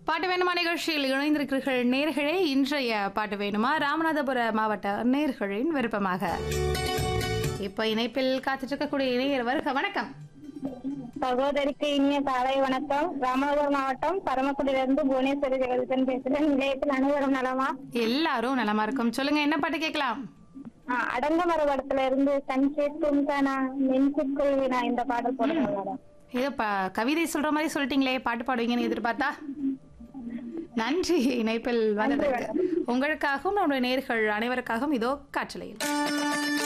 பாட்டு வேணுமா நிகழ்ச்சியில் இணைந்திருக்கிறீர்கள் நேர்களே இன்றைய பாட்டு வேணுமா ராமநாதபுர மாவட்ட நேர்களின் விருப்பமாக இப்ப இணைப்பில் காத்துட்டு இருக்கக்கூடிய இணையர் வருக வணக்கம் சகோதரிக்கு இனிய காலை வணக்கம் ராமநாதபுரம் மாவட்டம் பரமக்குடியிலிருந்து புவனேஸ்வரி ஜெகதீசன் பேசுறேன் நிலையத்தில் அனைவரும் நலமா எல்லாரும் நலமா இருக்கும் சொல்லுங்க என்ன பாட்டு கேட்கலாம் ஆ, அடங்கமர படத்துல இருந்து சன்சேட் தும்கானா நெஞ்சுக்குள் வினா இந்த பாடல் போடுங்க மேடம் ஏதோ ப கவிதை சொல்ற மாதிரி சொல்லிட்டீங்களே பாட்டு பாடுவீங்கன்னு எதிர்பார்த்தா நன்றி இணைப்பில் வந்ததற்கு உங்களுக்காகவும் நம்முடைய நேர்கள் அனைவருக்காகவும் இதோ காற்றலையில்